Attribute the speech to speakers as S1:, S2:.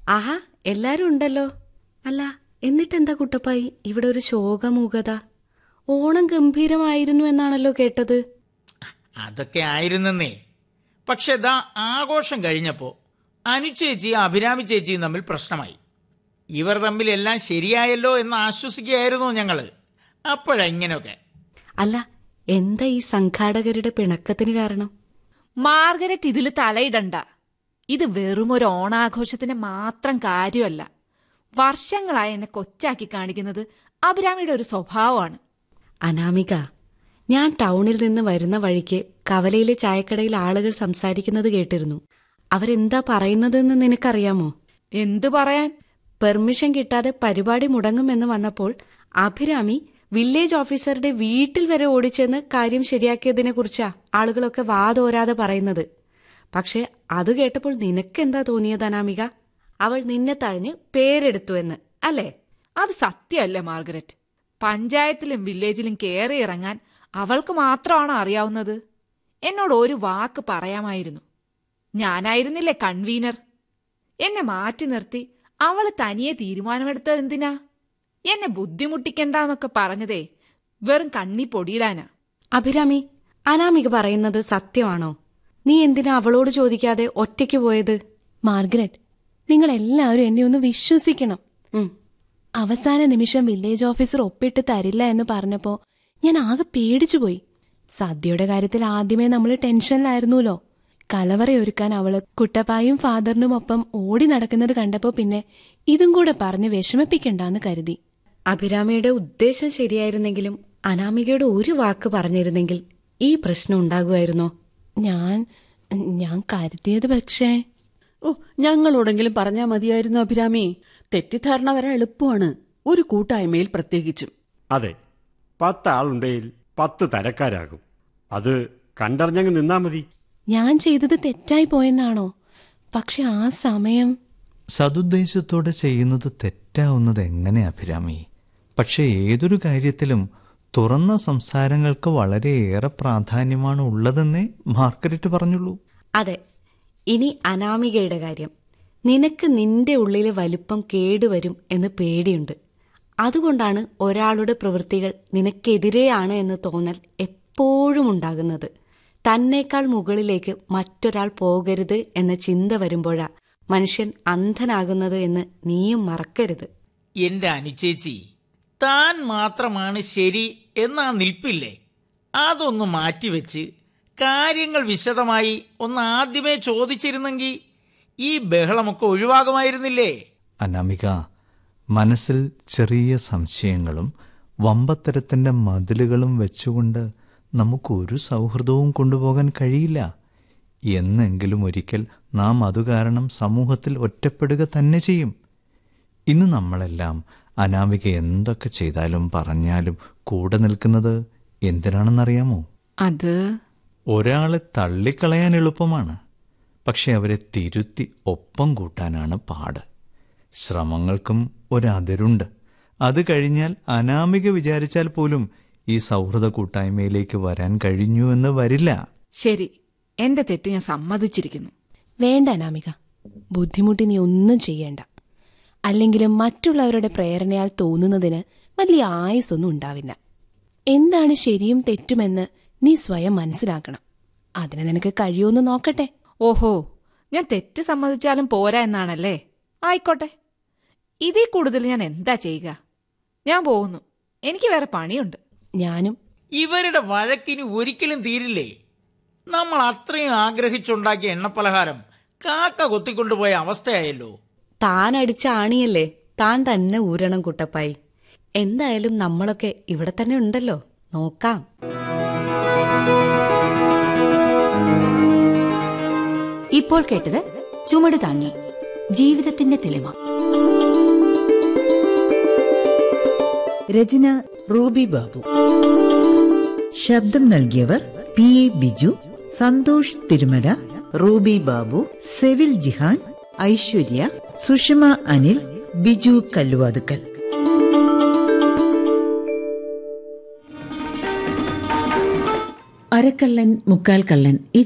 S1: ആഹാ എല്ലാരും ഉണ്ടല്ലോ അല്ല എന്നിട്ടെന്താ കുട്ടപ്പായി ഇവിടെ ഒരു ശോകമൂകത ഓണം ഗംഭീരമായിരുന്നു എന്നാണല്ലോ കേട്ടത്
S2: അതൊക്കെ ആയിരുന്നെന്നേ പക്ഷെ ദാ ആഘോഷം കഴിഞ്ഞപ്പോ അനുചേച്ചിയും അഭിരാമി ചേച്ചിയും തമ്മിൽ പ്രശ്നമായി ഇവർ തമ്മിൽ എല്ലാം ശരിയായല്ലോ എന്ന് ആശ്വസിക്കുകയായിരുന്നു ഞങ്ങള് അപ്പോഴാ ഇങ്ങനെയൊക്കെ
S1: അല്ല എന്താ ഈ സംഘാടകരുടെ പിണക്കത്തിന് കാരണം
S3: മാർഗരറ്റ് ഇതിൽ തലയിടണ്ട ഇത് വെറും ഒരു ഓണാഘോഷത്തിന് മാത്രം കാര്യമല്ല വർഷങ്ങളായി എന്നെ കൊച്ചാക്കി കാണിക്കുന്നത് അഭിരാമിയുടെ ഒരു സ്വഭാവമാണ്
S1: അനാമിക ഞാൻ ടൗണിൽ നിന്ന് വരുന്ന വഴിക്ക് കവലയിലെ ചായക്കടയിൽ ആളുകൾ സംസാരിക്കുന്നത് കേട്ടിരുന്നു അവരെന്താ പറയുന്നതെന്ന് നിനക്കറിയാമോ
S3: എന്തു പറയാൻ
S1: പെർമിഷൻ കിട്ടാതെ പരിപാടി മുടങ്ങുമെന്ന് വന്നപ്പോൾ അഭിരാമി വില്ലേജ് ഓഫീസറുടെ വീട്ടിൽ വരെ ഓടിച്ചെന്ന് കാര്യം ശരിയാക്കിയതിനെ കുറിച്ചാ ആളുകളൊക്കെ വാതോരാതെ പറയുന്നത് പക്ഷെ അത് കേട്ടപ്പോൾ നിനക്കെന്താ തോന്നിയത് അനാമിക അവൾ നിന്നെ തഴഞ്ഞ് പേരെടുത്തു എന്ന് അല്ലേ
S3: അത് സത്യമല്ലേ മാർഗരറ്റ് പഞ്ചായത്തിലും വില്ലേജിലും കയറി ഇറങ്ങാൻ അവൾക്ക് മാത്രമാണോ അറിയാവുന്നത് എന്നോട് ഒരു വാക്ക് പറയാമായിരുന്നു ഞാനായിരുന്നില്ലേ കൺവീനർ എന്നെ മാറ്റി നിർത്തി അവള് തനിയെ തീരുമാനമെടുത്തത് എന്തിനാ എന്നെ ബുദ്ധിമുട്ടിക്കണ്ടെന്നൊക്കെ പറഞ്ഞതേ വെറും കണ്ണി പൊടിയിടാനാ
S1: അഭിരാമി അനാമിക പറയുന്നത് സത്യമാണോ നീ എന്തിനാ അവളോട് ചോദിക്കാതെ ഒറ്റയ്ക്ക് പോയത്
S4: മാർഗരറ്റ് നിങ്ങൾ എല്ലാവരും എന്നെ ഒന്ന് വിശ്വസിക്കണം
S1: ഉം.
S4: അവസാന നിമിഷം വില്ലേജ് ഓഫീസർ ഒപ്പിട്ട് തരില്ല എന്ന് പറഞ്ഞപ്പോ ഞാൻ ആകെ പേടിച്ചുപോയി സദ്യയുടെ കാര്യത്തിൽ ആദ്യമേ നമ്മൾ ടെൻഷനിലായിരുന്നല്ലോ കലവറയൊരുക്കാൻ അവള് കുട്ടപ്പായും ഫാദറിനും ഒപ്പം ഓടി നടക്കുന്നത് കണ്ടപ്പോ പിന്നെ ഇതും കൂടെ പറഞ്ഞ് വിഷമിപ്പിക്കണ്ടെന്ന് കരുതി
S1: അഭിരാമിയുടെ ഉദ്ദേശം ശരിയായിരുന്നെങ്കിലും അനാമികയുടെ ഒരു വാക്ക് പറഞ്ഞിരുന്നെങ്കിൽ ഈ പ്രശ്നം ഉണ്ടാകുമായിരുന്നോ
S4: ഞാൻ ഞാൻ കരുതിയത് പക്ഷേ
S5: ഓ ഞങ്ങളോടെങ്കിലും പറഞ്ഞാൽ മതിയായിരുന്നു അഭിരാമി തെറ്റിദ്ധാരണ വരാൻ എളുപ്പമാണ് ഒരു കൂട്ടായ്മയിൽ പ്രത്യേകിച്ചും
S6: അതെ പത്ത് ആളുണ്ടെങ്കിൽ പത്ത് തരക്കാരാകും അത് കണ്ടറിഞ്ഞങ്ങ് നിന്നാ മതി
S4: ഞാൻ ചെയ്തത് തെറ്റായി പോയെന്നാണോ പക്ഷെ ആ സമയം
S7: സതുദ്ദേശത്തോടെ ചെയ്യുന്നത് തെറ്റാവുന്നത് എങ്ങനെ അഭിരാമി പക്ഷെ ഏതൊരു കാര്യത്തിലും തുറന്ന സംസാരങ്ങൾക്ക് വളരെയേറെ പ്രാധാന്യമാണ് ഉള്ളതെന്നേ മാർഗരറ്റ് പറഞ്ഞുള്ളൂ
S1: അതെ ഇനി അനാമികയുടെ കാര്യം നിനക്ക് നിന്റെ ഉള്ളിലെ വലിപ്പം കേടുവരും എന്ന് പേടിയുണ്ട് അതുകൊണ്ടാണ് ഒരാളുടെ പ്രവൃത്തികൾ നിനക്കെതിരെയാണ് എന്ന് തോന്നൽ എപ്പോഴും ഉണ്ടാകുന്നത് തന്നേക്കാൾ മുകളിലേക്ക് മറ്റൊരാൾ പോകരുത് എന്ന ചിന്ത വരുമ്പോഴാ മനുഷ്യൻ അന്ധനാകുന്നത് എന്ന് നീയും മറക്കരുത്
S2: എന്റെ അനുചേച്ചി താൻ മാത്രമാണ് ശരി എന്നാ നിൽപ്പില്ലേ അതൊന്ന് മാറ്റിവെച്ച് കാര്യങ്ങൾ വിശദമായി ഒന്ന് ആദ്യമേ ചോദിച്ചിരുന്നെങ്കിൽ ഈ ബഹളമൊക്കെ ഒഴിവാകുമായിരുന്നില്ലേ
S7: അനാമിക മനസ്സിൽ ചെറിയ സംശയങ്ങളും വമ്പത്തരത്തിന്റെ മതിലുകളും വെച്ചുകൊണ്ട് നമുക്കൊരു സൗഹൃദവും കൊണ്ടുപോകാൻ കഴിയില്ല എന്നെങ്കിലും ഒരിക്കൽ നാം അതു കാരണം സമൂഹത്തിൽ ഒറ്റപ്പെടുക തന്നെ ചെയ്യും ഇന്ന് നമ്മളെല്ലാം അനാമിക എന്തൊക്കെ ചെയ്താലും പറഞ്ഞാലും കൂടെ നിൽക്കുന്നത് എന്തിനാണെന്നറിയാമോ
S3: അത്
S7: ഒരാളെ തള്ളിക്കളയാൻ എളുപ്പമാണ് പക്ഷെ അവരെ തിരുത്തി ഒപ്പം കൂട്ടാനാണ് പാട് ശ്രമങ്ങൾക്കും ഒരതിരുണ്ട് അത് കഴിഞ്ഞാൽ അനാമിക വിചാരിച്ചാൽ പോലും ഈ സൗഹൃദ കൂട്ടായ്മയിലേക്ക് വരാൻ കഴിഞ്ഞു എന്ന് വരില്ല
S3: ശരി എന്റെ തെറ്റ് ഞാൻ സമ്മതിച്ചിരിക്കുന്നു
S4: വേണ്ട അനാമിക ബുദ്ധിമുട്ടി നീ ഒന്നും ചെയ്യേണ്ട അല്ലെങ്കിലും മറ്റുള്ളവരുടെ പ്രേരണയാൽ തോന്നുന്നതിന് വലിയ ആയുസൊന്നും ഉണ്ടാവില്ല എന്താണ് ശരിയും തെറ്റുമെന്ന് നീ സ്വയം മനസ്സിലാക്കണം അതിന് നിനക്ക് കഴിയുമെന്ന് നോക്കട്ടെ
S3: ഓഹോ ഞാൻ തെറ്റ് സമ്മതിച്ചാലും പോരാ എന്നാണല്ലേ ആയിക്കോട്ടെ ഇതിൽ കൂടുതൽ ഞാൻ എന്താ ചെയ്യുക ഞാൻ പോകുന്നു എനിക്ക് വേറെ പണിയുണ്ട്
S4: ഞാനും
S2: ഇവരുടെ വഴക്കിന് ഒരിക്കലും തീരില്ലേ നമ്മൾ അത്രയും ആഗ്രഹിച്ചുണ്ടാക്കിയ എണ്ണപ്പലഹാരം കാക്ക കൊത്തിക്കൊണ്ടുപോയ അവസ്ഥയായല്ലോ
S1: താൻ അടിച്ച ആണിയല്ലേ താൻ തന്നെ ഊരണം കുട്ടപ്പായി എന്തായാലും നമ്മളൊക്കെ ഇവിടെ തന്നെ ഉണ്ടല്ലോ നോക്കാം
S8: ഇപ്പോൾ കേട്ടത് ചുമട് താങ്ങി ജീവിതത്തിന്റെ തെളിമ
S9: രചന റൂബി ബാബു ശബ്ദം നൽകിയവർ P A Biju Santhosh Thirumala Ruby Babu Sevil Jihan Aishwarya Sushama Anil Biju Kalluvathukkal
S5: അരക്കള്ളൻ മുക്കാൽ കള്ളൻ ഈ